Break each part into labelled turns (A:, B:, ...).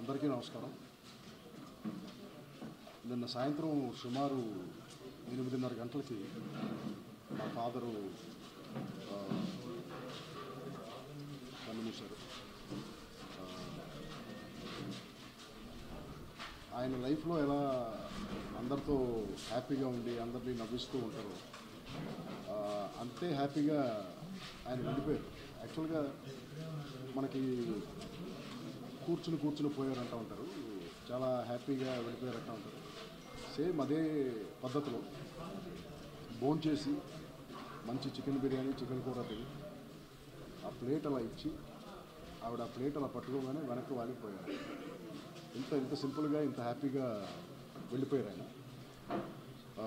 A: అందరికీ నమస్కారం నిన్న సాయంత్రం సుమారు ఎనిమిదిన్నర గంటలకి మా ఫాదరు ఆ, కన్నుమూశారు ఆ, ఆయన లైఫ్లో ఎలా అందరితో హ్యాపీగా ఉండి అందరినీ నవ్విస్తూ ఉంటారు ఆ, అంతే హ్యాపీగా ఆయన వెళ్ళిపోయారు యాక్చువల్గా మనకి కూర్చుని కూర్చుని పోయారంటూ ఉంటారు చాలా హ్యాపీగా వెళ్ళిపోయారంటూ ఉంటారు సేమ్ అదే పద్ధతిలో భోంచేసి చేసి మంచి చికెన్ బిర్యానీ చికెన్ కూర తిని ఆ ప్లేట్ అలా ఇచ్చి ఆవిడ ఆ ప్లేట్ అలా పట్టుకోగానే వెనక్కి వాలిపోయారు ఇంత ఇంత సింపుల్గా ఇంత హ్యాపీగా వెళ్ళిపోయారు ఆయన ఆ,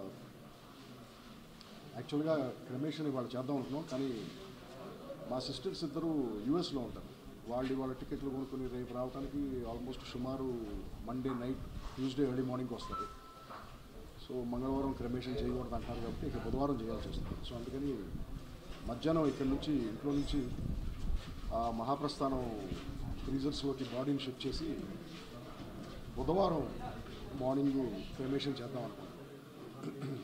A: యాక్చువల్గా క్రమేషన్ ఇవాళ చేద్దాం అనుకున్నాం కానీ మా సిస్టర్స్ ఇద్దరు యూఎస్లో ఉంటారు వాళ్ళు వాళ్ళ టికెట్లు కొనుక్కొని రేపు రావడానికి ఆల్మోస్ట్ సుమారు Monday night Tuesday early morning వస్తారు సో మంగళవారం క్రమేషన్ చేయకూడదు అంటారు కాబట్టి ఇక బుధవారం చేయాల్సి వస్తుంది సో అందుకని మధ్యాహ్నం ఇక్కడ నుంచి ఇంట్లో నుంచి ఆ మహాప్రస్థానం ఫ్రీజర్స్లోకి బాడీని షిఫ్ట్ చేసి బుధవారం మార్నింగ్ క్రమేషన్ చేద్దాం అనుకుంటున్నాం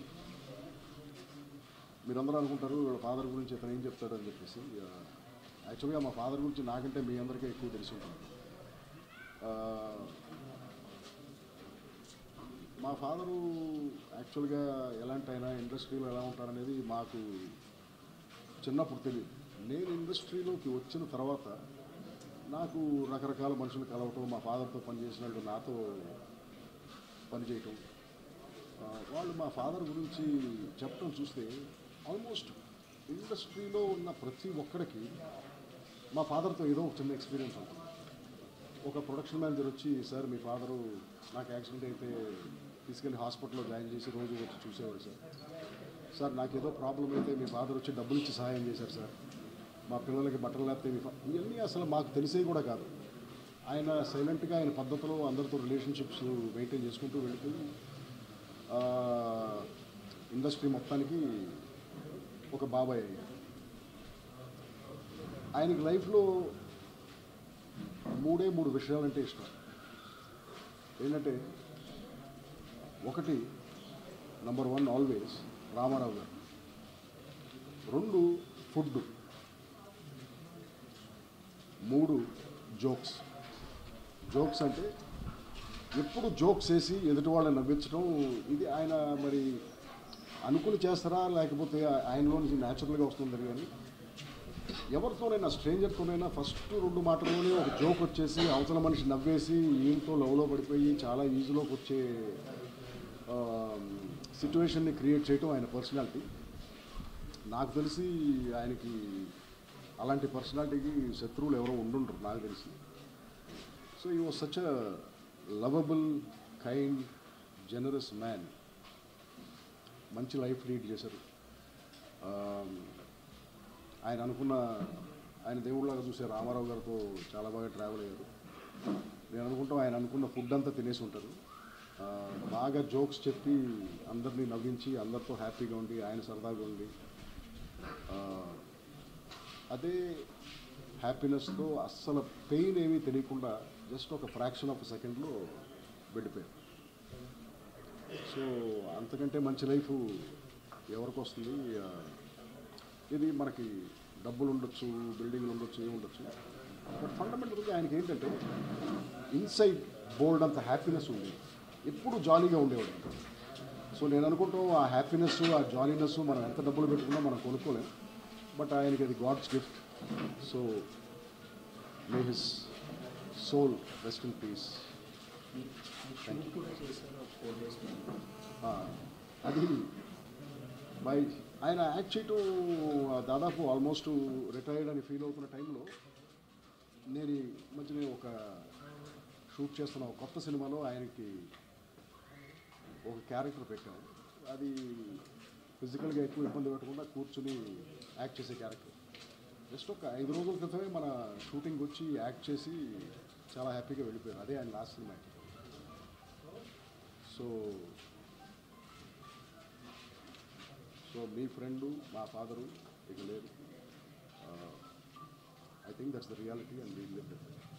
A: మీరందరూ అనుకుంటారు వీళ్ళ ఫాదర్ గురించి ఇతను ఏం చెప్తాడు అని చెప్పేసి యాక్చువల్గా మా ఫాదర్ గురించి నాకంటే మీ అందరికీ ఎక్కువ తెలిసి ఉంటుంది ఆ, మా ఫాదరు యాక్చువల్గా ఎలాంటి అయినా ఇండస్ట్రీలో ఎలా ఉంటారనేది మాకు చిన్నప్పుడు తెలియదు నేను ఇండస్ట్రీలోకి వచ్చిన తర్వాత నాకు రకరకాల మనుషులు కలవటం మా ఫాదర్తో పనిచేసినట్టు నాతో పనిచేయటం ఆ, వాళ్ళు మా ఫాదర్ గురించి చెప్పడం చూస్తే ఆల్మోస్ట్ ఇండస్ట్రీలో ఉన్న ప్రతి ఒక్కడికి మా ఫాదర్తో ఏదో ఒక చిన్న ఎక్స్పీరియన్స్ ఉంటుంది ఒక ప్రొడక్షన్ మేనేజర్ వచ్చి సార్ మీ ఫాదరు నాకు యాక్సిడెంట్ అయితే తీసుకెళ్ళి హాస్పిటల్లో జాయిన్ చేసి రోజు వచ్చి చూసేవాడు సార్ సార్ నాకు ఏదో ప్రాబ్లం అయితే మీ ఫాదర్ వచ్చి డబ్బులు ఇచ్చి సహాయం చేశారు సార్ మా పిల్లలకి బట్టలు లేకపోతే మీ ఫా ఇవన్నీ అసలు మాకు తెలిసేవి కూడా కాదు ఆయన సైలెంట్గా ఆయన పద్ధతిలో అందరితో రిలేషన్షిప్స్ మెయింటైన్ చేసుకుంటూ వెళ్ళిపోయి ఆ, ఇండస్ట్రీ మొత్తానికి ఒక బాబాయ్ అయ్యారు ఆయనకి లైఫ్లో మూడే మూడు విషయాలంటే ఇష్టం ఏంటంటే ఒకటి నంబర్ వన్ ఆల్వేస్ రామారావు గారు రెండు ఫుడ్ మూడు జోక్స్ జోక్స్ అంటే ఎప్పుడు జోక్స్ వేసి ఎదుటి వాళ్ళని నవ్వించడం ఇది ఆయన మరి అనుకుని చేస్తారా లేకపోతే ఆయనలో నుంచి న్యాచురల్గా వస్తుంది కానీ ఎవరితోనైనా స్ట్రేంజర్తోనైనా ఫస్ట్ రెండు మాటల్లోనే ఒక జోక్ వచ్చేసి అవతల మనిషి నవ్వేసి ఈయనతో లవ్లో పడిపోయి చాలా ఈజీలోకి వచ్చే సిచ్యువేషన్ని క్రియేట్ చేయటం ఆయన పర్సనాలిటీ నాకు తెలిసి ఆయనకి అలాంటి పర్సనాలిటీకి శత్రువులు ఎవరో ఉండుంటారు నాకు తెలిసి so he was such a lovable kind generous man మంచి లైఫ్ లీడ్ చేశారు Um, ఆయన అనుకున్న ఆయన దేవుళ్ళగా చూసే రామారావు గారితో చాలా బాగా ట్రావెల్ అయ్యారు నేను అనుకుంటాం ఆయన అనుకున్న ఫుడ్ అంతా తినేసి ఉంటారు ఆ, బాగా జోక్స్ చెప్పి అందరినీ నవ్వించి అందరితో హ్యాపీగా ఉండి ఆయన సరదాగా ఉండి ఆ, అదే హ్యాపీనెస్తో అస్సలు పెయిన్ ఏమీ తెలియకుండా జస్ట్ ఒక ఫ్రాక్షన్ ఆఫ్ సెకండ్లో వెళ్ళిపోయారు సో అంతకంటే మంచి లైఫ్ ఎవరికి వస్తుంది ఆ, ఇది మనకి డబ్బులు ఉండొచ్చు బిల్డింగ్లు ఉండొచ్చు ఏమి ఉండొచ్చు బట్ ఫండమెంటల్గా ఆయనకి ఏంటంటే ఇన్సైడ్ బోల్డ్ అంత హ్యాపీనెస్ ఉంది ఎప్పుడు జాలీగా ఉండేవాడు సో నేను అనుకుంటాం ఆ హ్యాపీనెస్ ఆ జాలీనెస్ మనం ఎంత డబ్బులు పెట్టుకున్నా మనం కొనుక్కోలేం బట్ ఆయనకి అది god's gift so may his soul rest in peace అది బై ఆయన యాక్ట్ చేయటం దాదాపు ఆల్మోస్ట్ రిటైర్డ్ అని ఫీల్ అవుతున్న టైంలో నేను ఈ మధ్యనే ఒక షూట్ చేస్తున్న ఒక కొత్త సినిమాలో ఆయనకి ఒక క్యారెక్టర్ పెట్టాము అది ఫిజికల్గా ఎక్కువ ఇబ్బంది పెట్టకుండా కూర్చుని యాక్ట్ చేసే క్యారెక్టర్ జస్ట్ ఒక ఐదు రోజుల క్రితమే మన షూటింగ్ వచ్చి యాక్ట్ చేసి చాలా హ్యాపీగా వెళ్ళిపోయారు అదే ఆయన లాస్ట్ సినిమా సో సో మీ ఫ్రెండు మా ఫాదరు ఇక లేరు I think that's the reality and we live